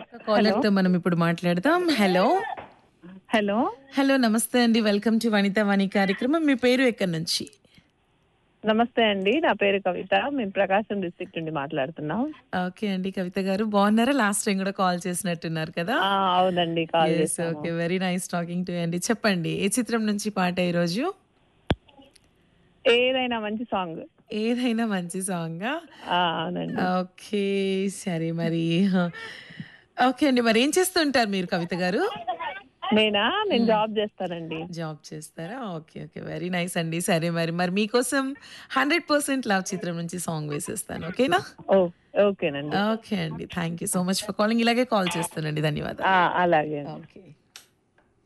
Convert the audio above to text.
caller తో మనం ఇప్పుడు మాట్లాడదాం హలో హలో హలో నమస్తే అండి వెల్కమ్ టు వనిత వాణి కార్యక్రమం మీ పేరు ఎక్కడి నుంచి నమస్తే అండి నా పేరు కవిత మేము ప్రకాశం డిస్ట్రిక్ట్ నుండి మాట్లాడుతున్నాం ఓకే అండి కవిత గారు బాగున్నారా లాస్ట్ టైం కూడా కాల్ చేసినట్టున్నారు కదా ఆ, అవునండి కాల్ చేశాము okay very nice talking to అండి చెప్పండి ఏ చిత్రం నుంచి పాట ఈరోజు ఏదైనా మంచి సాంగ్ ఏదైనా మంచి సాంగా అవునండి ఓకే సరే మరి ఓకే అండి మరి ఏం చేస్తుంటారు మీరు కవిత గారు నేనా నేను జాబ్ చేస్తానండి జాబ్ చేస్తారా ఓకే ఓకే వెరీ నైస్ అండి సరే మరి మరి మీకోసం హండ్రెడ్ పర్సెంట్ లవ్ చిత్రం నుంచి సాంగ్ వేసేస్తాను ఓకేనా ఓ ఓకేనండి ఓకే అండి thank you so much for calling ఇలాగే కాల్ చేస్తానండి ధన్యవాదాలు ఆ, అలాగే అండి ఓకే